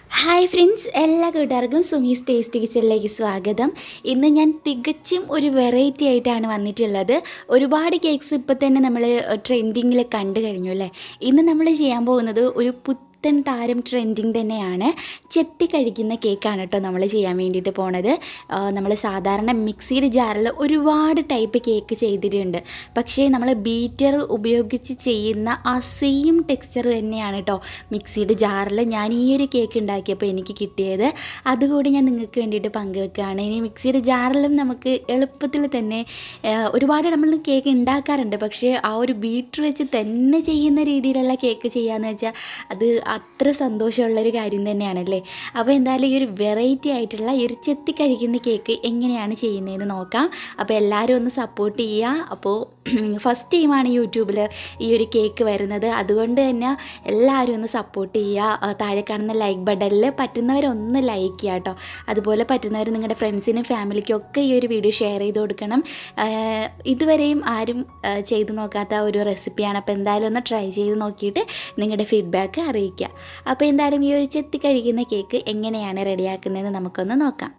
hi friends എല്ലാ കൂട്ടുകാർക്കും Sumi's taste കിച്ചണിലേക്ക് സ്വാഗതം ഇന്ന് ഞാൻ തികച്ചും ഒരു വെറൈറ്റി ആയിട്ടാണ് വന്നിട്ടുള്ളത് ഒരുപാട് കേക്ക്സ് ഇപ്പോൾ തന്നെ നമ്മൾ ട്രെൻഡിങ്ങിൽ കണ്ടു കഴിഞ്ഞു അല്ലേ ഇന്ന് നമ്മൾ ചെയ്യാൻ പോകുന്നത് ഒരു പുത്തൻ താരം ട്രെൻഡിങ് തന്നെയാണ് ചെത്തി കഴിക്കുന്ന കേക്കാണ് കേട്ടോ നമ്മൾ ചെയ്യാൻ വേണ്ടിയിട്ട് പോണത് നമ്മൾ സാധാരണ മിക്സിയുടെ ജാറിൽ ഒരുപാട് ടൈപ്പ് കേക്ക് ചെയ്തിട്ടുണ്ട് പക്ഷേ നമ്മൾ ബീറ്റർ ഉപയോഗിച്ച് ചെയ്യുന്ന ആ സെയിം ടെക്സ്ചർ തന്നെയാണ് കേട്ടോ മിക്സിയുടെ ജാറിൽ ഞാൻ ഈ ഒരു കേക്ക് ഉണ്ടാക്കിയപ്പോൾ എനിക്ക് കിട്ടിയത് അതുകൂടി ഞാൻ നിങ്ങൾക്ക് വേണ്ടിയിട്ട് പങ്കുവെക്കുകയാണ് ഇനി മിക്സിയുടെ ജാറിലും നമുക്ക് എളുപ്പത്തിൽ തന്നെ ആ, ഒരുപാട് നമ്മൾ കേക്ക് ഉണ്ടാക്കാറുണ്ട് പക്ഷേ ആ ഒരു ബീറ്റർ വെച്ച് തന്നെ ചെയ്യുന്ന രീതിയിലുള്ള കേക്ക് ചെയ്യാന്ന് വെച്ചാൽ അത് അത്ര സന്തോഷമുള്ളൊരു കാര്യം തന്നെയാണല്ലേ അപ്പോൾ എന്തായാലും ഈ ഒരു വെറൈറ്റി ആയിട്ടുള്ള ഈ ഒരു ചെത്തി കഴിക്കുന്ന കേക്ക് എങ്ങനെയാണ് ചെയ്യുന്നതെന്ന് നോക്കാം അപ്പോൾ എല്ലാവരും ഒന്ന് സപ്പോർട്ട് ചെയ്യുക അപ്പോൾ ഫസ്റ്റ് ടൈമാണ് യൂട്യൂബിൽ ഈ ഒരു കേക്ക് വരുന്നത് അതുകൊണ്ട് തന്നെ എല്ലാവരും ഒന്ന് സപ്പോർട്ട് ചെയ്യുക ആ, താഴെ കാണുന്ന ലൈക്ക് ബട്ടണിൽ പറ്റുന്നവരൊന്ന് ലൈക്ക് ചെയ്യുക കേട്ടോ അതുപോലെ പറ്റുന്നവർ നിങ്ങളുടെ ഫ്രണ്ട്സിനും ഫാമിലിക്കും ഒക്കെ ഈ ഒരു വീഡിയോ ഷെയർ ചെയ്ത് കൊടുക്കണം ആ, ഇതുവരെയും ആരും ആ, ചെയ്ത് നോക്കാത്ത ഒരു റെസിപ്പിയാണ് അപ്പോൾ എന്തായാലും ഒന്ന് ട്രൈ ചെയ്ത് നോക്കിയിട്ട് നിങ്ങളുടെ ഫീഡ്ബാക്ക് അറിയിക്കുക അപ്പോൾ എന്തായാലും ഈ ഒരു ചെത്തി കഴിക്കുന്ന കേക്ക് എങ്ങനെയാണ് റെഡിയാക്കുന്നതെന്ന് നമുക്കൊന്ന് നോക്കാം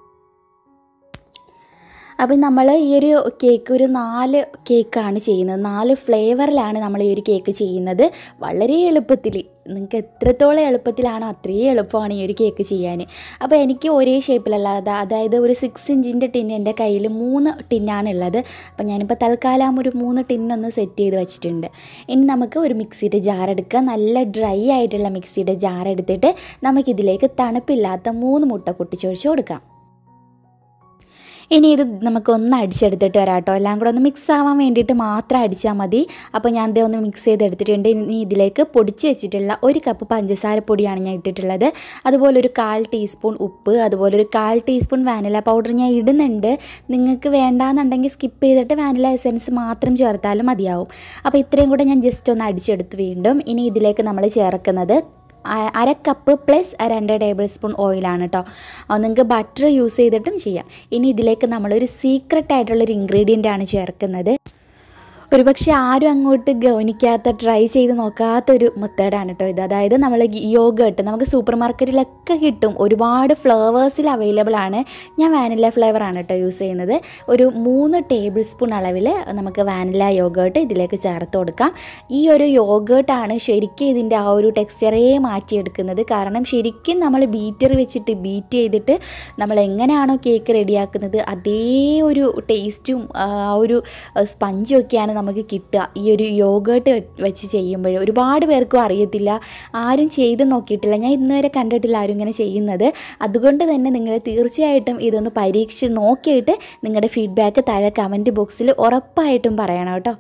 അപ്പം നമ്മൾ ഈ ഒരു കേക്ക് ഒരു നാല് കേക്കാണ് ചെയ്യുന്നത് നാല് ഫ്ലേവറിലാണ് നമ്മൾ ഈ ഒരു കേക്ക് ചെയ്യുന്നത് വളരെ എളുപ്പത്തിൽ നിങ്ങൾക്ക് എത്രത്തോളം എളുപ്പത്തിലാണോ അത്രയും എളുപ്പമാണ് ഈ ഒരു കേക്ക് ചെയ്യാൻ അപ്പോൾ എനിക്ക് ഒരേ ഷേപ്പിലുള്ള അതാ- അതായത് ഒരു സിക്സ് ഇഞ്ചിൻ്റെ ടിൻ എൻ്റെ കയ്യിൽ മൂന്ന് ടിന്നാണ് ഉള്ളത് അപ്പോൾ ഞാനിപ്പോൾ തൽക്കാലം ഒരു മൂന്ന് ടിന്നൊന്ന് സെറ്റ് ചെയ്ത് വെച്ചിട്ടുണ്ട് ഇനി നമുക്ക് ഒരു മിക്സിയുടെ ജാർ എടുക്കുക നല്ല ഡ്രൈ ആയിട്ടുള്ള മിക്സിയുടെ ജാർ എടുത്തിട്ട് നമുക്കിതിലേക്ക് തണുപ്പില്ലാത്ത മൂന്ന് മുട്ട പൊട്ടിച്ചൊഴിച്ച് കൊടുക്കാം ഇനി ഇത് നമുക്കൊന്ന് അടിച്ചെടുത്തിട്ട് വരാം കേട്ടോ എല്ലാം കൂടെ ഒന്ന് മിക്സ് ആവാൻ വേണ്ടിയിട്ട് മാത്രം അടിച്ചാൽ മതി അപ്പോൾ ഞാൻ ദേ ഒന്ന് മിക്സ് ചെയ്തെടുത്തിട്ടുണ്ട് ഇനി ഇതിലേക്ക് പൊടിച്ച് വെച്ചിട്ടുള്ള ഒരു കപ്പ് പഞ്ചസാര പൊടിയാണ് ഞാൻ ഇട്ടിട്ടുള്ളത് അതുപോലെ ഒരു കാൽ ടീസ്പൂൺ ഉപ്പ് അതുപോലെ ഒരു കാൽ ടീസ്പൂൺ വാനില പൗഡർ ഞാൻ ഇടുന്നുണ്ട് നിങ്ങൾക്ക് വേണ്ടാന്നുണ്ടെങ്കിൽ സ്കിപ്പ് ചെയ്തിട്ട് വാനില എസൻസ് മാത്രം ചേർത്താലും മതിയാവും അപ്പോൾ ഇത്രയും കൂടെ ഞാൻ ജസ്റ്റ് ഒന്ന് അടിച്ചെടുത്ത് വീണ്ടും ഇനി ഇതിലേക്ക് നമ്മൾ ചേർക്കുന്നത് അ- അര കപ്പ് പ്ലസ് രണ്ട് ടേബിൾ സ്പൂൺ ഓയിലാണ് കേട്ടോ നിങ്ങൾക്ക് ബട്ടർ യൂസ് ചെയ്തിട്ടും ചെയ്യാം ഇനി ഇതിലേക്ക് നമ്മളൊരു സീക്രട്ട് ആയിട്ടുള്ളൊരു ഇൻഗ്രീഡിയൻ്റ് ആണ് ചേർക്കുന്നത് ഒരുപക്ഷെ ആരും അങ്ങോട്ട് ഗവനിക്കാത്ത ട്രൈ ചെയ്ത് നോക്കാത്തൊരു മെത്തേഡാണ് കേട്ടോ ഇത് അതായത് നമ്മൾ യോഗട്ട് നമുക്ക് സൂപ്പർ മാർക്കറ്റിലൊക്കെ കിട്ടും ഒരുപാട് ഫ്ലേവേഴ്സിൽ അവൈലബിൾ ആണ് ഞാൻ വാനില ഫ്ലേവറാണ് കേട്ടോ യൂസ് ചെയ്യുന്നത് ഒരു മൂന്ന് ടേബിൾ സ്പൂൺ അളവിൽ നമുക്ക് വാനില യോഗേട്ട് ഇതിലേക്ക് ചേർത്ത് കൊടുക്കാം ഈ ഒരു യോഗേട്ടാണ് ശരിക്കും ഇതിൻ്റെ ആ ഒരു ടെക്സ്ചറേ മാറ്റിയെടുക്കുന്നത് കാരണം ശരിക്കും നമ്മൾ ബീറ്റർ വെച്ചിട്ട് ബീറ്റ് ചെയ്തിട്ട് നമ്മൾ എങ്ങനെയാണോ കേക്ക് റെഡിയാക്കുന്നത് അതേ ഒരു ടേസ്റ്റും ആ ഒരു സ്പഞ്ചും ഒക്കെയാണ് നമുക്ക് കിട്ടുക ഈ ഒരു യോഗേട്ട് വെച്ച് ചെയ്യുമ്പോൾ ഒരുപാട് പേർക്കും അറിയത്തില്ല ആരും ചെയ്ത് നോക്കിയിട്ടില്ല ഞാൻ ഇന്ന് വരെ കണ്ടിട്ടില്ല ആരും ഇങ്ങനെ ചെയ്യുന്നത് അതുകൊണ്ട് തന്നെ നിങ്ങൾ തീർച്ചയായിട്ടും ഇതൊന്ന് പരീക്ഷിച്ച് നോക്കിയിട്ട് നിങ്ങളുടെ ഫീഡ്ബാക്ക് താഴെ കമൻറ്റ് ബോക്സിൽ ഉറപ്പായിട്ടും പറയണം കേട്ടോ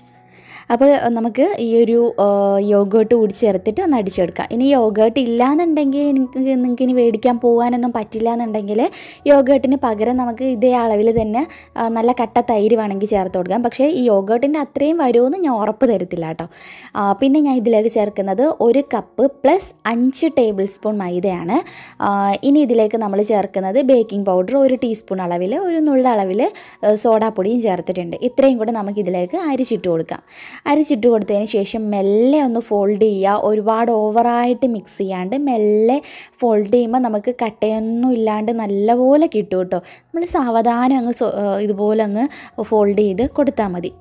അപ്പോൾ നമുക്ക് ഈ ഒരു യോഗേട്ട് കൂടി ചേർത്തിട്ട് ഒന്ന് അടിച്ചെടുക്കാം ഇനി യോഗേട്ട് ഇല്ലാന്നുണ്ടെങ്കിൽ നിങ്ങൾക്ക് നിങ്ങൾക്ക് ഇനി മേടിക്കാൻ പോകാനൊന്നും പറ്റില്ല എന്നുണ്ടെങ്കിൽ യോഗേട്ടിന് പകരം നമുക്ക് ഇതേ അളവിൽ തന്നെ ആ, നല്ല കട്ട തൈര് വേണമെങ്കിൽ ചേർത്ത് കൊടുക്കാം പക്ഷേ ഈ യോഗേട്ടിൻ്റെ അത്രയും വരുമെന്ന് ഞാൻ ഉറപ്പ് തരത്തില്ല കേട്ടോ ആ, പിന്നെ ഞാൻ ഇതിലേക്ക് ചേർക്കുന്നത് ഒരു കപ്പ് പ്ലസ് അഞ്ച് ടേബിൾ സ്പൂൺ മൈദയാണ് ആ, ഇനി ഇതിലേക്ക് നമ്മൾ ചേർക്കുന്നത് ബേക്കിംഗ് പൗഡർ ഒരു ടീസ്പൂൺ അളവിൽ ഒരു നുള്ള അളവിൽ സോഡാപ്പൊടിയും ചേർത്തിട്ടുണ്ട് ഇത്രയും കൂടെ നമുക്ക് ഇതിലേക്ക് അരിച്ചിട്ട് കൊടുക്കാം അരിച്ചിട്ട് കൊടുത്തതിന് ശേഷം മെല്ലെ ഒന്ന് ഫോൾഡ് ചെയ്യുക ഒരുപാട് ഓവറായിട്ട് മിക്സ് ചെയ്യാണ്ട് മെല്ലെ ഫോൾഡ് ചെയ്യുമ്പോൾ നമുക്ക് കട്ടയൊന്നും ഇല്ലാണ്ട് നല്ലപോലെ കിട്ടും കേട്ടോ നമ്മൾ സാവധാനം അങ്ങ് സോ- ഏഹ് ഇതുപോലെ അങ്ങ് ഫോൾഡ് ചെയ്ത് കൊടുത്താൽ മതി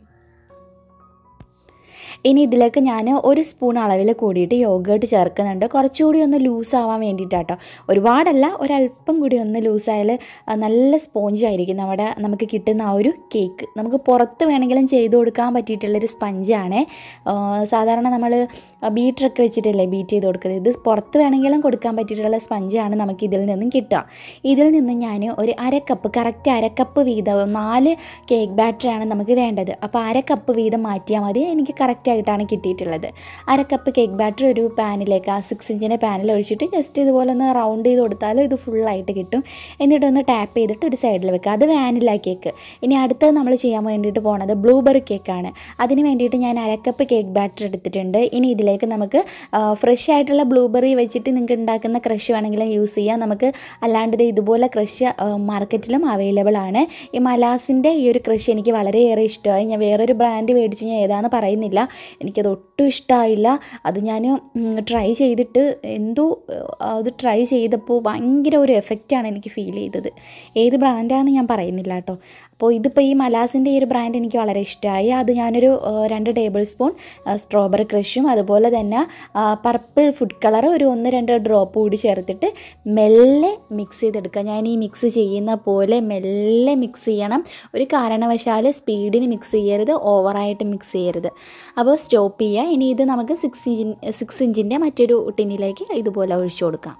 ഇനി ഇതിലേക്ക് ഞാൻ ഒരു സ്പൂൺ അളവിൽ കൂടിയിട്ട് യോഗേട്ട് ചേർക്കുന്നുണ്ട് കുറച്ചുകൂടി ഒന്ന് ലൂസ് ആവാൻ വേണ്ടിയിട്ടാട്ടോ ഒരുപാടല്ല ഒരല്പം കൂടി ഒന്ന് ലൂസായാൽ നല്ല സ്പോഞ്ച് ആയിരിക്കും നമ്മുടെ നമുക്ക് കിട്ടുന്ന ആ ഒരു കേക്ക് നമുക്ക് പുറത്ത് വേണമെങ്കിലും ചെയ്ത് കൊടുക്കാൻ പറ്റിയിട്ടുള്ളൊരു സ്പഞ്ചാണ് സാധാരണ നമ്മൾ ബീറ്ററൊക്കെ വെച്ചിട്ടല്ലേ ബീറ്റ് ചെയ്ത് കൊടുക്കുന്നത് ഇത് പുറത്ത് വേണമെങ്കിലും കൊടുക്കാൻ പറ്റിയിട്ടുള്ള സ്പഞ്ചാണ് നമുക്ക് ഇതിൽ നിന്നും കിട്ടുക ഇതിൽ നിന്നും ഞാൻ ഒരു അര കപ്പ് കറക്റ്റ് അര കപ്പ് വീതം നാല് കേക്ക് ബാറ്ററാണ് നമുക്ക് വേണ്ടത് അപ്പോൾ അര കപ്പ് വീതം മാറ്റിയാൽ മതി എനിക്ക് കറക്റ്റ് ആയിട്ടാണ് കിട്ടിയിട്ടുള്ളത് അര കപ്പ് കേക്ക് ബാറ്റർ ഒരു പാനിലേക്ക് ആ സിക്സ് ഇഞ്ചിൻ്റെ പാനിൽ ഒഴിച്ചിട്ട് ജസ്റ്റ് ഇതുപോലെ ഒന്ന് റൗണ്ട് ചെയ്ത് കൊടുത്താൽ ഇത് ഫുള്ളായിട്ട് കിട്ടും എന്നിട്ടൊന്ന് ടാപ്പ് ചെയ്തിട്ട് ഒരു സൈഡിൽ വെക്കുക അത് വാനില കേക്ക് ഇനി അടുത്തത് നമ്മൾ ചെയ്യാൻ വേണ്ടിയിട്ട് പോണത് ബ്ലൂബെറി കേക്കാണ് അതിന് വേണ്ടിയിട്ട് ഞാൻ അര കപ്പ് കേക്ക് ബാറ്റർ എടുത്തിട്ടുണ്ട് ഇനി ഇതിലേക്ക് നമുക്ക് ഫ്രഷ് ആയിട്ടുള്ള ബ്ലൂബെറി വെച്ചിട്ട് നിങ്ങൾക്ക് ഉണ്ടാക്കുന്ന ക്രഷ് വേണമെങ്കിലും യൂസ് ചെയ്യാം നമുക്ക് അല്ലാണ്ട് ദേ ഇതുപോലെ ക്രഷ് മാർക്കറ്റിലും അവൈലബിൾ ആണ് ഈ മലാസിൻ്റെ ഈ ഒരു ക്രഷ് എനിക്ക് വളരെയേറെ ഇഷ്ടമായി ഞാൻ വേറൊരു ബ്രാൻഡ് മേടിച്ച് ഞാൻ ഏതാണെന്ന് പറയുന്നില്ല എനിക്കത് ഒട്ടും ഇഷ്ടമായില്ല അത് ഞാൻ ട്രൈ ചെയ്തിട്ട് എന്തോ ഏഹ്, അത് ട്രൈ ചെയ്തപ്പോൾ ഭയങ്കര ഒരു എഫക്റ്റാണ് എനിക്ക് ഫീൽ ചെയ്തത് ഏത് ബ്രാൻഡാണെന്ന് ഞാൻ പറയുന്നില്ല കേട്ടോ അപ്പോൾ ഇതിപ്പോൾ ഈ മലാസിൻ്റെ ഈ ഒരു ബ്രാൻഡ് എനിക്ക് വളരെ ഇഷ്ടമായി അത് ഞാനൊരു ഏഹ്, രണ്ട് ടേബിൾ സ്പൂൺ സ്ട്രോബെറി ക്രഷും അതുപോലെ തന്നെ പർപ്പിൾ ഫുഡ് കളർ ഒരു ഒന്ന് രണ്ട് ഡ്രോപ്പ് കൂടി ചേർത്തിട്ട് മെല്ലെ മിക്സ് ചെയ്തെടുക്കുക ഞാൻ ഈ മിക്സ് ചെയ്യുന്ന പോലെ മെല്ലെ മിക്സ് ചെയ്യണം ഒരു കാരണവശാൽ സ്പീഡിന് മിക്സ് ചെയ്യരുത് ഓവറായിട്ട് മിക്സ് ചെയ്യരുത് അപ്പോൾ സ്റ്റോപ്പ് ചെയ്യുക ഇനി ഇത് നമുക്ക് സിക്സ് ഇഞ്ചിൻ സിക്സ് ഇഞ്ചിൻ്റെ മറ്റൊരു ടിന്നിലേക്ക് ഇതുപോലെ ഒഴിച്ചു കൊടുക്കാം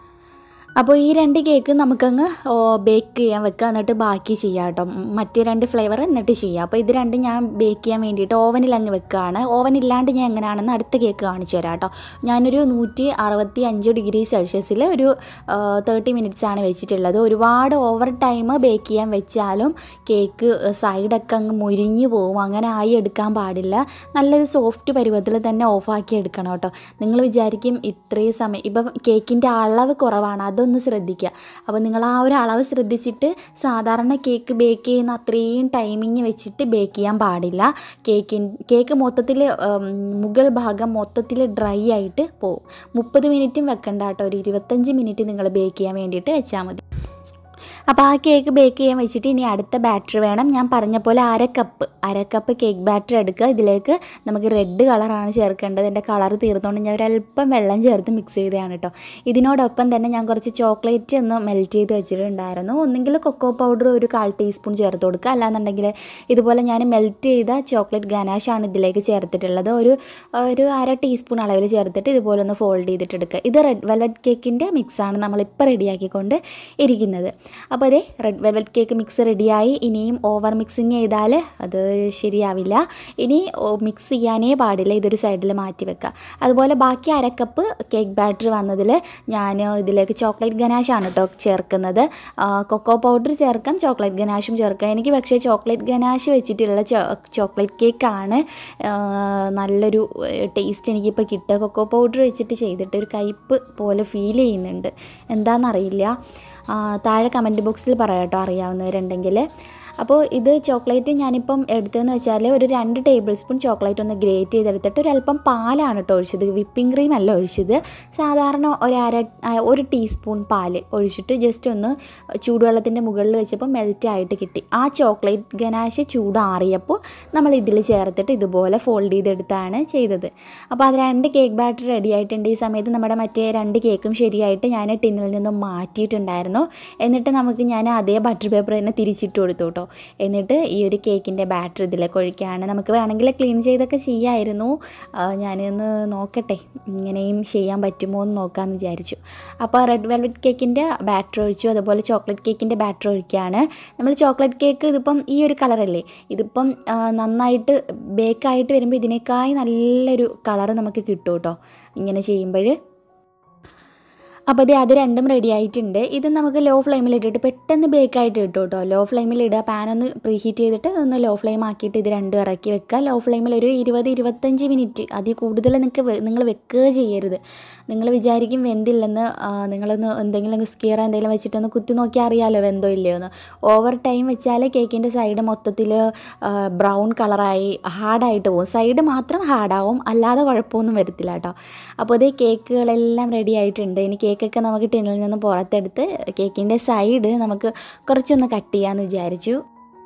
അപ്പോൾ ഈ രണ്ട് കേക്ക് നമുക്കങ്ങ് ബേക്ക് ചെയ്യാൻ വെക്കുക എന്നിട്ട് ബാക്കി ചെയ്യാം കേട്ടോ മറ്റേ രണ്ട് ഫ്ലേവർ എന്നിട്ട് ചെയ്യാം അപ്പോൾ ഇത് രണ്ടും ഞാൻ ബേക്ക് ചെയ്യാൻ വേണ്ടിയിട്ട് ഓവനിൽ അങ്ങ് വെക്കുകയാണ് ഓവൻ ഇല്ലാണ്ട് ഞാൻ എങ്ങനെയാണെന്ന് അടുത്ത കേക്ക് കാണിച്ചു തരാം കേട്ടോ ഞാനൊരു നൂറ്റി അറുപത്തി അഞ്ച് ഡിഗ്രി സെൽഷ്യസിൽ ഒരു തേർട്ടി മിനിറ്റ്സ് ആണ് വെച്ചിട്ടുള്ളത് ഒരുപാട് ഓവർ ടൈം ബേക്ക് ചെയ്യാൻ വെച്ചാലും കേക്ക് സൈഡൊക്കെ അങ്ങ് മുരിഞ്ഞു പോകും അങ്ങനെ ആയി എടുക്കാൻ പാടില്ല നല്ലൊരു സോഫ്റ്റ് പരുവത്തിൽ തന്നെ ഓഫാക്കി എടുക്കണം കേട്ടോ നിങ്ങൾ വിചാരിക്കും ഇത്രയും സമയം ഇപ്പം കേക്കിൻ്റെ അളവ് കുറവാണ് അതൊന്ന് ശ്രദ്ധിക്കുക അപ്പോൾ നിങ്ങൾ ആ ഒരു അളവ് ശ്രദ്ധിച്ചിട്ട് സാധാരണ കേക്ക് ബേക്ക് ചെയ്യുന്ന അത്രയും ടൈമിങ് വെച്ചിട്ട് ബേക്ക് ചെയ്യാൻ പാടില്ല കേക്കിൻ കേക്ക് മൊത്തത്തിൽ മുകൾ ഭാഗം മൊത്തത്തിൽ ഡ്രൈ ആയിട്ട് പോകും മുപ്പത് മിനിറ്റും വെക്കണ്ട കേട്ടോ ഒരു ഇരുപത്തഞ്ച് മിനിറ്റ് നിങ്ങൾ ബേക്ക് ചെയ്യാൻ വേണ്ടിയിട്ട് വെച്ചാൽ മതി അപ്പോൾ ആ കേക്ക് ബേക്ക് ചെയ്യാൻ വെച്ചിട്ട് ഇനി അടുത്ത ബാറ്റർ വേണം ഞാൻ പറഞ്ഞ പോലെ അര കപ്പ് അര കപ്പ് കേക്ക് ബാറ്റർ എടുക്കുക ഇതിലേക്ക് നമുക്ക് റെഡ് കളറാണ് ചേർക്കേണ്ടത് എൻ്റെ കളർ തീർന്നുകൊണ്ട് ഞാൻ ഒരല്പം വെള്ളം ചേർത്ത് മിക്സ് ചെയ്തതാണ് കേട്ടോ ഇതിനോടൊപ്പം തന്നെ ഞാൻ കുറച്ച് ചോക്ലേറ്റ് ഒന്ന് മെൽറ്റ് ചെയ്ത് വെച്ചിട്ടുണ്ടായിരുന്നു ഒന്നെങ്കിൽ കൊക്കോ പൗഡർ ഒരു കാൽ ടീസ്പൂൺ ചേർത്ത് കൊടുക്കുക അല്ലാന്നുണ്ടെങ്കിൽ ഇതുപോലെ ഞാൻ മെൽറ്റ് ചെയ്ത ചോക്ലേറ്റ് ഗനാഷാണ് ഇതിലേക്ക് ചേർത്തിട്ടുള്ളത് ഒരു ഒരു അര ടീസ്പൂൺ അളവിൽ ചേർത്തിട്ട് ഇതുപോലെ ഒന്ന് ഫോൾഡ് ചെയ്തിട്ട് എടുക്കുക ഇത് റെഡ് വെൽവെറ്റ് കേക്കിൻ്റെ മിക്സാണ് നമ്മളിപ്പോൾ റെഡിയാക്കിക്കൊണ്ട് ഇരിക്കുന്നത് അപ്പോൾ അതെ റെഡ് വെൽവെറ്റ് കേക്ക് മിക്സ് റെഡിയായി ഇനിയും ഓവർ മിക്സിങ് ചെയ്താൽ അത് ശരിയാവില്ല ഇനി മിക്സ് ചെയ്യാനേ പാടില്ല ഇതൊരു സൈഡിൽ മാറ്റി വെക്കുക അതുപോലെ ബാക്കി അര കപ്പ് കേക്ക് ബാറ്റർ വന്നതിൽ ഞാൻ ഇതിലേക്ക് ചോക്ലേറ്റ് ഗനാഷാണ് കേട്ടോ ചേർക്കുന്നത് ആ, കൊക്കോ പൗഡർ ചേർക്കാം ചോക്ലേറ്റ് ഗനാഷും ചേർക്കാം എനിക്ക് പക്ഷേ ചോക്ലേറ്റ് ഗനാഷ് വെച്ചിട്ടുള്ള ചോ ചോക്ലേറ്റ് കേക്കാണ് ആ, നല്ലൊരു ടേസ്റ്റ് എനിക്കിപ്പോൾ കിട്ടുക കൊക്കോ പൗഡർ വെച്ചിട്ട് ചെയ്തിട്ട് ഒരു കയ്പ്പ് പോലെ ഫീൽ ചെയ്യുന്നുണ്ട് എന്താണെന്നറിയില്ല ആ, താഴെ കമൻറ്റ് ബോക്സിൽ പറയാം കേട്ടോ അറിയാവുന്നവരുണ്ടെങ്കിൽ അപ്പോൾ ഇത് ചോക്ലേറ്റ് ഞാനിപ്പം എടുത്തതെന്ന് വെച്ചാൽ ഒരു രണ്ട് ടേബിൾ സ്പൂൺ ചോക്ലേറ്റ് ഒന്ന് ഗ്രേറ്റ് ചെയ്തെടുത്തിട്ട് ഒരു അല്പം പാലാണ് കേട്ടോ ഒഴിച്ചത് വിപ്പിംഗ് ക്രീം അല്ല ഒഴിച്ചത് സാധാരണ ഒരു അര ആ, ഒരു ടീസ്പൂൺ പാല് ഒഴിച്ചിട്ട് ജസ്റ്റ് ഒന്ന് ചൂടുവെള്ളത്തിൻ്റെ മുകളിൽ വെച്ചപ്പോൾ മെൽറ്റ് ആയിട്ട് കിട്ടി ആ ചോക്ലേറ്റ് ഗനാശ് ചൂടാറിയപ്പോൾ നമ്മൾ ഇതിൽ ചേർത്തിട്ട് ഇതുപോലെ ഫോൾഡ് ചെയ്തെടുത്താണ് ചെയ്തത് അപ്പോൾ അത് രണ്ട് കേക്ക് ബാറ്റർ റെഡി ആയിട്ടുണ്ട് ഈ സമയത്ത് നമ്മുടെ മറ്റേ രണ്ട് കേക്കും ശരിയായിട്ട് ഞാൻ ടിന്നിൽ നിന്നും മാറ്റിയിട്ടുണ്ടായിരുന്നു എന്നിട്ട് നമുക്ക് ഞാൻ അതേ ബട്ടർ പേപ്പർ തന്നെ തിരിച്ചിട്ട് കൊടുത്തു കേട്ടോ എന്നിട്ട് ഈ ഒരു കേക്കിൻ്റെ ബാറ്റർ ഇതിലേക്ക് ഒഴിക്കുകയാണ് നമുക്ക് വേണമെങ്കിൽ ക്ലീൻ ചെയ്തൊക്കെ ചെയ്യാമായിരുന്നു ആ, ഞാനൊന്ന് നോക്കട്ടെ ഇങ്ങനെയും ചെയ്യാൻ പറ്റുമോ എന്ന് നോക്കാമെന്ന് വിചാരിച്ചു അപ്പോൾ റെഡ് വെൽവെറ്റ് കേക്കിൻ്റെ ബാറ്റർ ഒഴിച്ചു അതുപോലെ ചോക്ലേറ്റ് കേക്കിൻ്റെ ബാറ്റർ ഒഴിക്കുകയാണ് നമ്മൾ ചോക്ലേറ്റ് കേക്ക് ഇതിപ്പം ഈ ഒരു കളറല്ലേ ഇതിപ്പം ആ, നന്നായിട്ട് ബേക്കായിട്ട് വരുമ്പോൾ ഇതിനേക്കായി നല്ലൊരു കളറ് നമുക്ക് കിട്ടും കേട്ടോ ഇങ്ങനെ ചെയ്യുമ്പോൾ അപ്പോൾ ഇത് അത് രണ്ടും റെഡി ആയിട്ടുണ്ട് ഇത് നമുക്ക് ലോ ഫ്ലെയിമിൽ ഇട്ടിട്ട് പെട്ടെന്ന് ബേക്കായിട്ട് കിട്ടും കേട്ടോ ലോ ഫ്ലെയിമിൽ ഇടുക പാൻ ഒന്ന് പ്രീ ഹീറ്റ് ചെയ്തിട്ട് ഒന്ന് ലോ ഫ്ലെയിം ആക്കിയിട്ട് ഇത് രണ്ടും ഇറക്കി വെക്കുക ലോ ഫ്ലെയിമിൽ ഒരു ഇരുപത് ഇരുപത്തഞ്ച് മിനിറ്റ് അതിൽ കൂടുതൽ നിങ്ങൾക്ക് നിങ്ങൾ വെക്കുക ചെയ്യരുത് നിങ്ങൾ വിചാരിക്കും വെന്തില്ലെന്ന് ആ, നിങ്ങളൊന്ന് എന്തെങ്കിലും സ്കിയർ എന്തെങ്കിലും വെച്ചിട്ടൊന്ന് കുത്തി നോക്കി അറിയാമല്ലോ വെന്തോ ഇല്ലയോ എന്ന് ഓവർ ടൈം വെച്ചാൽ കേക്കിൻ്റെ സൈഡ് മൊത്തത്തിൽ ബ്രൗൺ കളറായി ഹാർഡായിട്ട് പോകും സൈഡ് മാത്രം ഹാർഡാവും അല്ലാതെ കുഴപ്പമൊന്നും വരത്തില്ല കേട്ടോ അപ്പോൾ ഇതേ കേക്കുകളെല്ലാം റെഡി ആയിട്ടുണ്ട് ഇനി കേക്കൊക്കെ നമുക്ക് ടിന്നിൽ നിന്ന് പുറത്തെടുത്ത് കേക്കിൻ്റെ സൈഡ് നമുക്ക് കുറച്ചൊന്ന് കട്ട് ചെയ്യാമെന്ന് വിചാരിച്ചു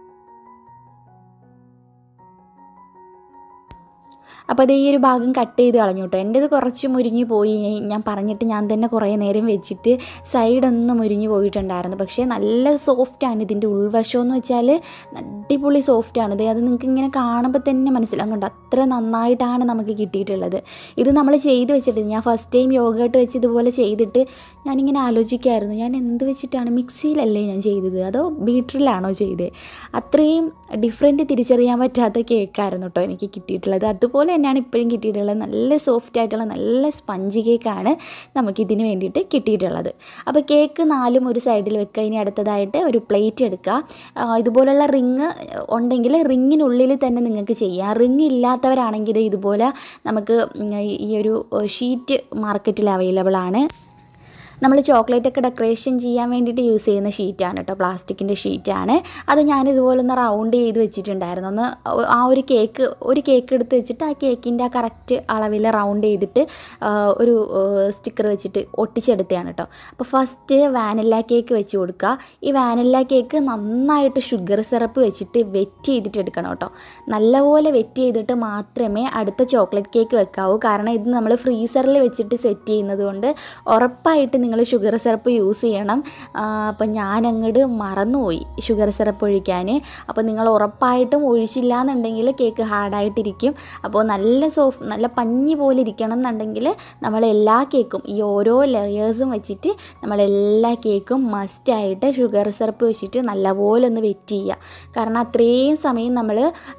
അപ്പോൾ അത് ഈ ഒരു ഭാഗം കട്ട് ചെയ്ത് കളഞ്ഞു കേട്ടോ എൻ്റേത് കുറച്ച് മുരിഞ്ഞു പോയി ഞാൻ പറഞ്ഞിട്ട് ഞാൻ തന്നെ കുറേ നേരം വെച്ചിട്ട് സൈഡൊന്നും മുരിഞ്ഞു പോയിട്ടുണ്ടായിരുന്നു പക്ഷേ നല്ല സോഫ്റ്റാണ് ഇതിൻ്റെ ഉൾവശം എന്ന് വെച്ചാൽ അടിപൊളി സോഫ്റ്റാണ് ഇത് അത് നിങ്ങൾക്ക് ഇങ്ങനെ കാണുമ്പോൾ തന്നെ മനസ്സിലാകും കണ്ടോ അത്ര നന്നായിട്ടാണ് നമുക്ക് കിട്ടിയിട്ടുള്ളത് ഇത് നമ്മൾ ചെയ്ത് വെച്ചിട്ട് ഞാൻ ഫസ്റ്റ് ടൈം യോഗട്ട് വെച്ച് ഇതുപോലെ ചെയ്തിട്ട് ഞാനിങ്ങനെ ആലോചിക്കുമായിരുന്നു ഞാൻ എന്ത് വെച്ചിട്ടാണ് മിക്സിയിലല്ലേ ഞാൻ ചെയ്തത് അതോ ബീറ്ററിലാണോ ചെയ്തത് അത്രയും ഡിഫറെൻറ്റ് തിരിച്ചറിയാൻ പറ്റാത്ത കേക്കായിരുന്നു കേട്ടോ എനിക്ക് കിട്ടിയിട്ടുള്ളത് അതുപോലെ തന്നെയാണ് ഇപ്പോഴും കിട്ടിയിട്ടുള്ളത് നല്ല സോഫ്റ്റ് ആയിട്ടുള്ള നല്ല സ്പഞ്ച് കേക്കാണ് നമുക്കിതിന് വേണ്ടിയിട്ട് കിട്ടിയിട്ടുള്ളത് അപ്പോൾ കേക്ക് നാലും ഒരു സൈഡിൽ വെക്കുക ഇനി അടുത്തതായിട്ട് ഒരു പ്ലേറ്റ് എടുക്കുക ആ, ഇതുപോലുള്ള റിങ് ഉണ്ടെങ്കിൽ റിങ്ങിനുള്ളിൽ തന്നെ നിങ്ങൾക്ക് ചെയ്യാം റിങ് ഇല്ലാത്തവരാണെങ്കിൽ ഇതുപോലെ നമുക്ക് ഉം, ഈ ഒരു ഷീറ്റ് മാർക്കറ്റിൽ അവൈലബിൾ ആണ് നമ്മൾ ചോക്ലേറ്റ് ഒക്കെ ഡെക്കറേഷൻ ചെയ്യാൻ വേണ്ടിയിട്ട് യൂസ് ചെയ്യുന്ന ഷീറ്റാണ് കേട്ടോ പ്ലാസ്റ്റിക്കിൻ്റെ ഷീറ്റാണ് അത് ഞാൻ ഇതുപോലെ ഒന്ന് റൗണ്ട് ചെയ്ത് വെച്ചിട്ടുണ്ടായിരുന്നു ഒന്ന് ആ ഒരു കേക്ക് ഒരു കേക്ക് എടുത്ത് വെച്ചിട്ട് ആ കേക്കിൻ്റെ ആ കറക്റ്റ് അളവിൽ റൗണ്ട് ചെയ്തിട്ട് ആ, ഒരു സ്റ്റിക്കർ വെച്ചിട്ട് ഒട്ടിച്ചെടുത്തതാണ് കേട്ടോ അപ്പോൾ ഫസ്റ്റ് വാനില കേക്ക് വെച്ച് കൊടുക്കുക ഈ വാനില കേക്ക് നന്നായിട്ട് ഷുഗർ സിറപ്പ് വെച്ചിട്ട് വെറ്റ് ചെയ്തിട്ട് എടുക്കണം കേട്ടോ നല്ലപോലെ വെറ്റ് ചെയ്തിട്ട് മാത്രമേ അടുത്ത ചോക്ലേറ്റ് കേക്ക് വെക്കാവൂ കാരണം ഇത് നമ്മൾ ഫ്രീസറിൽ വെച്ചിട്ട് സെറ്റ് ചെയ്യുന്നത് കൊണ്ട് ഉറപ്പായിട്ട് നിങ്ങൾ ഷുഗർ സിറപ്പ് യൂസ് ചെയ്യണം അപ്പം ഞാൻ അങ്ങോട്ട് മറന്നുപോയി ഷുഗർ സിറപ്പ് ഒഴിക്കാൻ അപ്പോൾ നിങ്ങൾ ഉറപ്പായിട്ടും ഒഴിച്ചില്ല എന്നുണ്ടെങ്കിൽ കേക്ക് ഹാർഡായിട്ടിരിക്കും അപ്പോൾ നല്ല സോഫ് നല്ല പഞ്ഞി പോലെ ഇരിക്കണം എന്നുണ്ടെങ്കിൽ നമ്മൾ എല്ലാ കേക്കും ഈ ഓരോ ലെയേഴ്സും വെച്ചിട്ട് നമ്മൾ എല്ലാ കേക്കും മസ്റ്റായിട്ട് ഷുഗർ സിറപ്പ് വെച്ചിട്ട് നല്ലപോലെ ഒന്ന് വെറ്റ് ചെയ്യുക കാരണം അത്രയും സമയം നമ്മൾ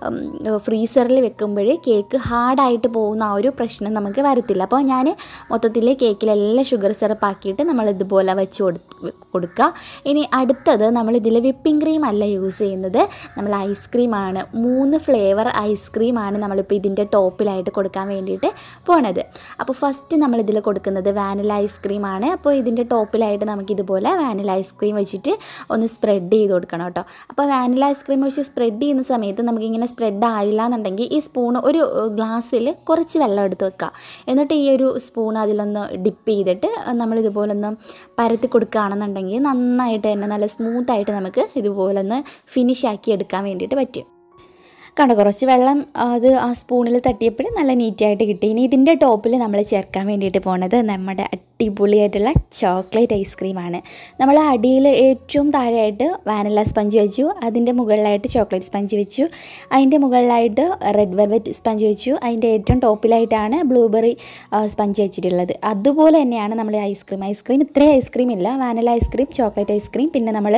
ഫ്രീസറിൽ വെക്കുമ്പോൾ കേക്ക് ഹാർഡായിട്ട് പോകുന്ന ആ ഒരു പ്രശ്നം നമുക്ക് വരത്തില്ല അപ്പോൾ ഞാൻ മൊത്തത്തിൽ കേക്കിലെല്ലാം ഷുഗർ സിറപ്പ് ആക്കിയിട്ട് നമ്മൾ ഇതുപോലെ വെച്ച് കൊടു കൊടുക്കുക ഇനി അടുത്തത് നമ്മൾ ഇതിൽ വിപ്പിംഗ് ക്രീം അല്ല യൂസ് ചെയ്യുന്നത് നമ്മൾ ഐസ്ക്രീമാണ് മൂന്ന് ഫ്ലേവർ ഐസ്ക്രീമാണ് നമ്മളിപ്പോൾ ഇതിൻ്റെ ടോപ്പിലായിട്ട് കൊടുക്കാൻ വേണ്ടിയിട്ട് പോണത് അപ്പോൾ ഫസ്റ്റ് നമ്മളിതിൽ കൊടുക്കുന്നത് വാനില ഐസ്ക്രീമാണ് അപ്പോൾ ഇതിൻ്റെ ടോപ്പിലായിട്ട് നമുക്കിതുപോലെ വാനില ഐസ്ക്രീം വെച്ചിട്ട് ഒന്ന് സ്പ്രെഡ് ചെയ്ത് കൊടുക്കണം കേട്ടോ അപ്പോൾ വാനില ഐസ്ക്രീം വെച്ച് സ്പ്രെഡ് ചെയ്യുന്ന സമയത്ത് നമുക്കിങ്ങനെ സ്പ്രെഡ് ആയില്ല എന്നുണ്ടെങ്കിൽ ഈ സ്പൂൺ ഒരു ഗ്ലാസ്സിൽ കുറച്ച് വെള്ളം എടുത്ത് വെക്കുക എന്നിട്ട് ഈ ഒരു സ്പൂൺ അതിലൊന്ന് ഡിപ്പ് ചെയ്തിട്ട് നമ്മളിതുപോലെ ഒന്ന് പരത്തി കൊടുക്കുകയാണെന്നുണ്ടെങ്കിൽ നന്നായിട്ട് തന്നെ നല്ല സ്മൂത്തായിട്ട് നമുക്ക് ഇതുപോലെ ഒന്ന് ഫിനിഷ് ആക്കി എടുക്കാൻ വേണ്ടിയിട്ട് പറ്റും കണ്ടോ കുറച്ച് വെള്ളം അത് ആ സ്പൂണിൽ തട്ടിയപ്പോൾ നല്ല നീറ്റായിട്ട് കിട്ടി ഇനി ഇതിൻ്റെ ടോപ്പിൽ നമ്മൾ ചേർക്കാൻ വേണ്ടിയിട്ട് പോണത് നമ്മുടെ അടിപൊളിയായിട്ടുള്ള ചോക്ലേറ്റ് ഐസ്ക്രീമാണ് നമ്മൾ അടിയിൽ ഏറ്റവും താഴെയായിട്ട് വാനില സ്പഞ്ച് വെച്ചു അതിൻ്റെ മുകളിലായിട്ട് ചോക്ലേറ്റ് സ്പഞ്ച് വെച്ചു അതിൻ്റെ മുകളിലായിട്ട് റെഡ് വെൽവെറ്റ് സ്പഞ്ച് വെച്ചു അതിൻ്റെ ഏറ്റവും ടോപ്പിലായിട്ടാണ് ബ്ലൂബെറി സ്പഞ്ച് വെച്ചിട്ടുള്ളത് അതുപോലെ തന്നെയാണ് നമ്മൾ ഐസ്ക്രീം ഐസ്ക്രീം ഇത്രയും ഐസ്ക്രീം ഇല്ല വാനില ഐസ്ക്രീം ചോക്ലേറ്റ് ഐസ്ക്രീം പിന്നെ നമ്മൾ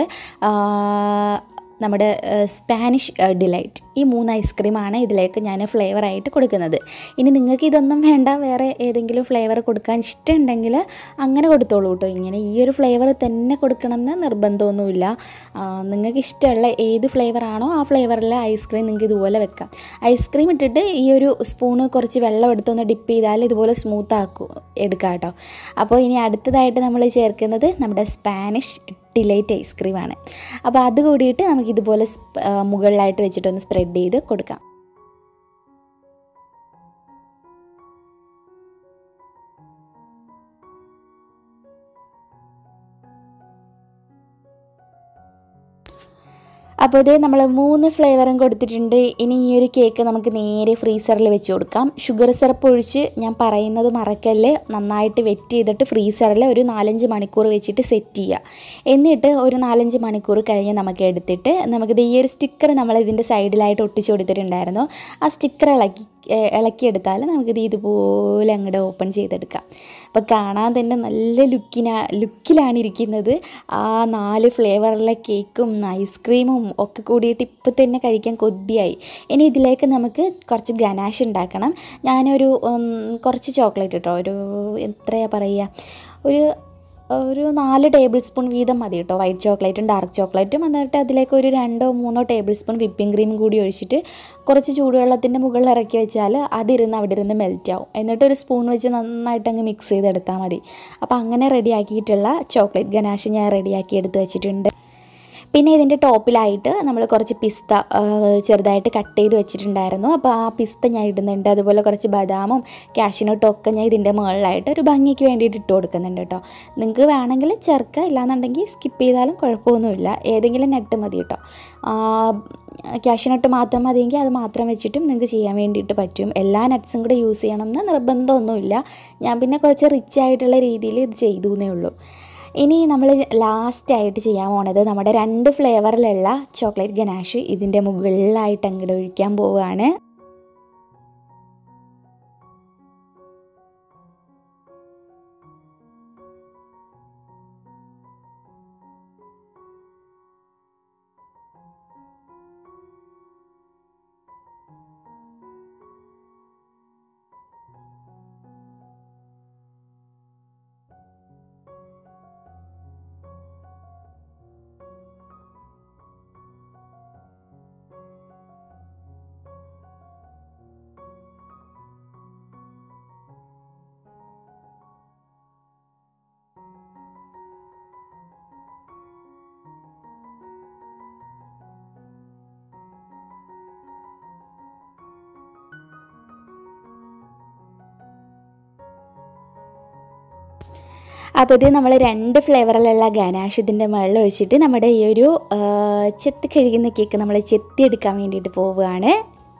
നമ്മുടെ സ്പാനിഷ് ഡിലൈറ്റ് ഈ മൂന്ന് ഐസ്ക്രീമാണ് ഇതിലേക്ക് ഞാൻ ഫ്ലേവറായിട്ട് കൊടുക്കുന്നത് ഇനി നിങ്ങൾക്ക് ഇതൊന്നും വേണ്ട വേറെ ഏതെങ്കിലും ഫ്ലേവർ കൊടുക്കാൻ ഇഷ്ടമുണ്ടെങ്കിൽ അങ്ങനെ കൊടുത്തോളൂ കേട്ടോ ഇങ്ങനെ ഈ ഒരു ഫ്ലേവർ തന്നെ കൊടുക്കണം എന്ന് നിർബന്ധമൊന്നുമില്ല ആ, നിങ്ങൾക്ക് ഇഷ്ടമുള്ള ഏത് ഫ്ലേവറാണോ ആ ഫ്ലേവറിലെ ഐസ്ക്രീം നിങ്ങൾക്ക് ഇതുപോലെ വെക്കാം ഐസ്ക്രീം ഇട്ടിട്ട് ഈ ഒരു സ്പൂണ് കുറച്ച് വെള്ളം എടുത്തൊന്ന് ഡിപ്പ് ചെയ്താൽ ഇതുപോലെ സ്മൂത്ത് ആക്കും എടുക്കാം കേട്ടോ അപ്പോൾ ഇനി അടുത്തതായിട്ട് നമ്മൾ ചേർക്കുന്നത് നമ്മുടെ സ്പാനിഷ് ഡിലൈറ്റ് ഐസ്ക്രീമാണ് അപ്പോൾ അത് കൂടിയിട്ട് നമുക്ക് ഇതുപോലെ സ്പ- ആ, മുകളിലായിട്ട് വെച്ചിട്ടൊന്ന് സ്പ്രെഡ് ചെയ്ത് കൊടുക്കാം അപ്പോൾ ഇത് നമ്മൾ മൂന്ന് ഫ്ലേവറും കൊടുത്തിട്ടുണ്ട് ഇനി ഈ ഒരു കേക്ക് നമുക്ക് നേരെ ഫ്രീസറിൽ വെച്ച് കൊടുക്കാം ഷുഗർ സിറപ്പ് ഒഴിച്ച് ഞാൻ പറയുന്നത് മറക്കല്ലേ നന്നായിട്ട് വെറ്റ് ചെയ്തിട്ട് ഫ്രീസറിൽ ഒരു നാലഞ്ച് മണിക്കൂർ വെച്ചിട്ട് സെറ്റ് ചെയ്യുക എന്നിട്ട് ഒരു നാലഞ്ച് മണിക്കൂർ കഴിഞ്ഞ് നമുക്ക് എടുത്തിട്ട് നമുക്കിത് ഈ ഒരു സ്റ്റിക്കർ നമ്മൾ ഇതിൻ്റെ സൈഡിലായിട്ട് ഒട്ടിച്ച് കൊടുത്തിട്ടുണ്ടായിരുന്നു ആ സ്റ്റിക്കർ ഇളക്കി ഏഹ് ഇളക്കിയെടുത്താൽ നമുക്കിത് ഇതുപോലെ അങ്ങോട്ട് ഓപ്പൺ ചെയ്തെടുക്കാം അപ്പോൾ കാണാൻ തന്നെ നല്ല ലുക്കിനാ ലുക്കിലാണ് ഇരിക്കുന്നത് ആ നാല് ഫ്ലേവറിലെ കേക്കും ഐസ്ക്രീമും ഒക്കെ കൂടിയിട്ട് ഇപ്പം തന്നെ കഴിക്കാൻ കൊതിയായി ഇനി ഇതിലേക്ക് നമുക്ക് കുറച്ച് ഗനാഷ് ഉണ്ടാക്കണം ഞാനൊരു ഉം, കുറച്ച് ചോക്ലേറ്റ് കേട്ടോ ഒരു എത്രയാ പറയുക ഒരു ഒരു നാല് ടേബിൾ സ്പൂൺ വീതം മതി കേട്ടോ വൈറ്റ് ചോക്ലേറ്റും ഡാർക്ക് ചോക്ലേറ്റും എന്നിട്ട് അതിലേക്ക് ഒരു രണ്ടോ മൂന്നോ ടേബിൾ സ്പൂൺ വിപ്പിംഗ് ക്രീം കൂടി ഒഴിച്ചിട്ട് കുറച്ച് ചൂടുവെള്ളത്തിൻ്റെ മുകളിൽ ഇറക്കി വെച്ചാൽ അതിരുന്ന് അവിടെ ഇരുന്ന് മെൽറ്റ് ആവും എന്നിട്ട് ഒരു സ്പൂൺ വെച്ച് നന്നായിട്ട് അങ്ങ് മിക്സ് ചെയ്തെടുത്താൽ മതി അപ്പോൾ അങ്ങനെ റെഡിയാക്കിയിട്ടുള്ള ചോക്ലേറ്റ് ഗനാഷ് ഞാൻ റെഡിയാക്കി എടുത്ത് വെച്ചിട്ടുണ്ട് പിന്നെ ഇതിൻ്റെ ടോപ്പിലായിട്ട് നമ്മൾ കുറച്ച് പിസ്ത ആ, ചെറുതായിട്ട് കട്ട് ചെയ്ത് വെച്ചിട്ടുണ്ടായിരുന്നു അപ്പോൾ ആ പിസ്ത ഞാൻ ഇടുന്നുണ്ട് അതുപോലെ കുറച്ച് ബദാമും കാഷ്യൂനട്ടും ഒക്കെ ഞാൻ ഇതിൻ്റെ മുകളിലായിട്ട് ഒരു ഭംഗിക്ക് വേണ്ടിയിട്ട് ഇട്ട് കൊടുക്കുന്നുണ്ട് കേട്ടോ നിങ്ങൾക്ക് വേണമെങ്കിൽ ചേർക്കുക ഇല്ലാന്നുണ്ടെങ്കിൽ സ്കിപ്പ് ചെയ്താലും കുഴപ്പമൊന്നുമില്ല ഏതെങ്കിലും നട്ട് മതി കേട്ടോ കാഷ്യൂനട്ട് മാത്രം മതിയെങ്കിൽ അത് മാത്രം വെച്ചിട്ടും നിങ്ങൾക്ക് ചെയ്യാൻ വേണ്ടിയിട്ട് പറ്റും എല്ലാ നട്ട്സും കൂടെ യൂസ് ചെയ്യണം എന്ന് നിർബന്ധമൊന്നുമില്ല ഞാൻ പിന്നെ കുറച്ച് റിച്ച് ആയിട്ടുള്ള രീതിയിൽ ഇത് ചെയ്തു എന്നേ ഉള്ളൂ ഇനി നമ്മൾ ലാസ്റ്റായിട്ട് ചെയ്യാൻ പോണത് നമ്മുടെ രണ്ട് ഫ്ലേവറിലുള്ള ചോക്ലേറ്റ് ഗനാഷ് ഇതിൻ്റെ മുകളിലായിട്ട് അങ്ങോട്ട് ഒഴിക്കാൻ പോവുകയാണ് അപ്പോൾ ഇത് നമ്മൾ രണ്ട് ഫ്ലേവറിലുള്ള ഗനാഷ് ഇതിൻ്റെ മുകളിൽ ഒഴിച്ചിട്ട് നമ്മുടെ ഈ ഒരു ആ, ചെത്തി കഴിക്കുന്ന കേക്ക് നമ്മൾ ചെത്തി എടുക്കാൻ വേണ്ടിയിട്ട് പോവുകയാണ്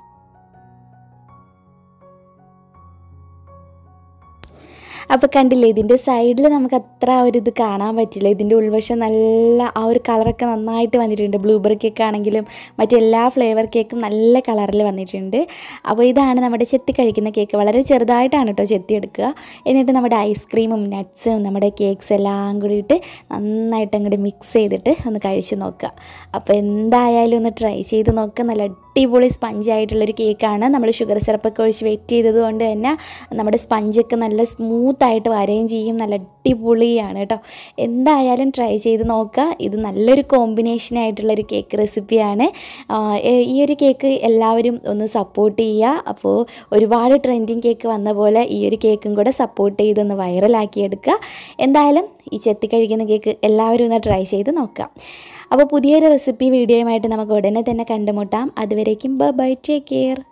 അപ്പോൾ കണ്ടില്ലേ ഇതിൻ്റെ സൈഡിൽ നമുക്ക് അത്ര ആ ഒരു ഇത് കാണാൻ പറ്റില്ല ഇതിൻ്റെ ഉൾവശം നല്ല ആ ഒരു കളറൊക്കെ നന്നായിട്ട് വന്നിട്ടുണ്ട് ബ്ലൂബെറി കേക്ക് ആണെങ്കിലും മറ്റെല്ലാ ഫ്ലേവർ കേക്കും നല്ല കളറിൽ വന്നിട്ടുണ്ട് അപ്പോൾ ഇതാണ് നമ്മുടെ ചെത്തി കഴിക്കുന്ന കേക്ക് വളരെ ചെറുതായിട്ടാണ് കേട്ടോ ചെത്തി എടുക്കുക എന്നിട്ട് നമ്മുടെ ഐസ്ക്രീമും നട്ട്സും നമ്മുടെ കേക്ക്സ് എല്ലാം കൂടിയിട്ട് നന്നായിട്ട് അങ്ങോട്ട് മിക്സ് ചെയ്തിട്ട് ഒന്ന് കഴിച്ച് നോക്കുക അപ്പോൾ എന്തായാലും ഒന്ന് ട്രൈ ചെയ്ത് നോക്കുക നല്ല അടിപൊളി സ്പഞ്ച് ആയിട്ടുള്ളൊരു കേക്കാണ് നമ്മൾ ഷുഗർ സിറപ്പൊക്കെ ഒഴിച്ച് വെറ്റ് ചെയ്തത് കൊണ്ട് തന്നെ നമ്മുടെ സ്പഞ്ചൊക്കെ നല്ല സ്മൂത്ത് ആയിട്ട് വരികയും ചെയ്യും നല്ല അടിപൊളിയാണ് കേട്ടോ എന്തായാലും ട്രൈ ചെയ്ത് നോക്കുക ഇത് നല്ലൊരു കോമ്പിനേഷൻ ആയിട്ടുള്ളൊരു കേക്ക് റെസിപ്പിയാണ് ആഹ് ഏ- ഈ ഒരു കേക്ക് എല്ലാവരും ഒന്ന് സപ്പോർട്ട് ചെയ്യുക അപ്പോൾ ഒരുപാട് ട്രെൻഡിങ് കേക്ക് വന്ന പോലെ ഈ ഒരു കേക്കും കൂടെ സപ്പോർട്ട് ചെയ്തൊന്ന് വൈറലാക്കി എടുക്കുക എന്തായാലും ഈ ചെത്തി കഴിക്കുന്ന കേക്ക് എല്ലാവരും ഒന്ന് ട്രൈ ചെയ്ത് നോക്കാം അപ്പോൾ പുതിയൊരു റെസിപ്പി വീഡിയോയുമായിട്ട് നമുക്ക് ഉടനെ തന്നെ കണ്ടുമുട്ടാം അതുവരേക്കും ബൈ ടേക്ക് കെയർ